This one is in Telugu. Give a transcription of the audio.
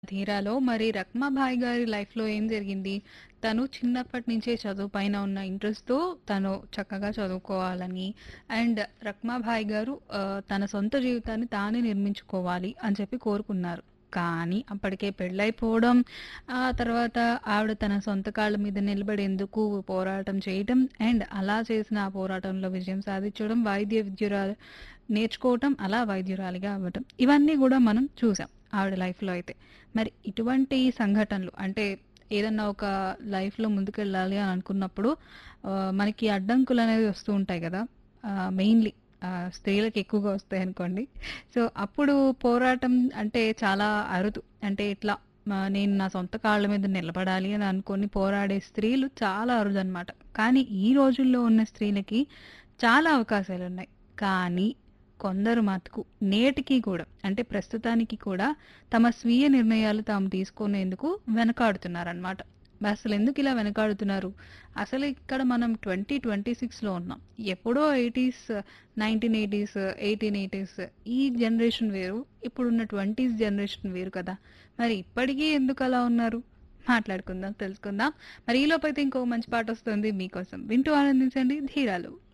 'ధీరా'లో మరి రఖ్మాబాయి గారి లైఫ్‌లో ఏం జరిగింది? తను చిన్నప్పటి నుంచే చదువు పైన ఉన్న ఇంట్రెస్ట్‌తో తను చక్కగా చదువుకోవాలని అండ్ రఖ్మాబాయి గారు ఆహ్, తన సొంత జీవితాన్ని తానే నిర్మించుకోవాలి అని చెప్పి కోరుకున్నారు. కానీ అప్పటికే పెళ్ళైపోవడం, ఆ తర్వాత ఆవిడ తన సొంత కాళ్ళ మీద నిలబడేందుకు పోరాటం చేయటం అండ్ అలా చేసిన ఆ పోరాటంలో విజయం సాధించడం, వాయిద్య విద్యురాలు నేర్చుకోవటం, అలా వైద్యురాలిగా అవ్వటం. ఇవన్నీ గూడా మనం చూసాం ఆవిడ లైఫ్‌లో అయితే. మరి ఇటువంటి సంఘటనలు అంటే ఏదన్నా ఒక లైఫ్‌లో ముందుకెళ్ళాలి అని అనుకున్నప్పుడు ఆహ్, మనకి అడ్డంకులనేవి వస్తూ ఉంటాయి గదా! ఆహ్, మెయిన్‌లీ ఆహ్, స్త్రీలకి ఎక్కువగా వస్తాయనుకోండి. సో, అప్పుడు పోరాటం అంటే చాలా అరుదు. అంటే ఇట్లా మ నేను నా సొంత కాళ్ళ మీద నిలబడాలి అని అనుకోని పోరాడే స్త్రీలు చాలా అరుదనమాట. కానీ ఈ రోజుల్లో ఉన్న స్త్రీలకి చాలా అవకాశాలున్నాయి. కానీ కొందరు మటుకు నేటికి కూడా అంటే ప్రస్తుతానికి కూడా తమ స్వీయ నిర్ణయాలు తాము తీసుకునేందుకు వెనకాడుతున్నారనమాట. అసలెందుకు ఇలా వెనకాడుతున్నారు? అసలు ఇక్కడ మనం 2026లో ఉన్నాం. ఎప్పుడో 80స్, 1980స్, 1880స్ ఈ జనరేషన్ వేరు. ఇప్పుడున్న 20స్ జనరేషన్ వేరు కదా! మరి ఇప్పటికీ ఎందుకలా ఉన్నారు? మాట్లాడుకుందాం, తెలుసుకుందాం. మరి ఈలోపైతే ఇంకో మంచి పాటొస్తుంది మీకోసం. వింటూ ఆనందించండి 'ధీరాలో'.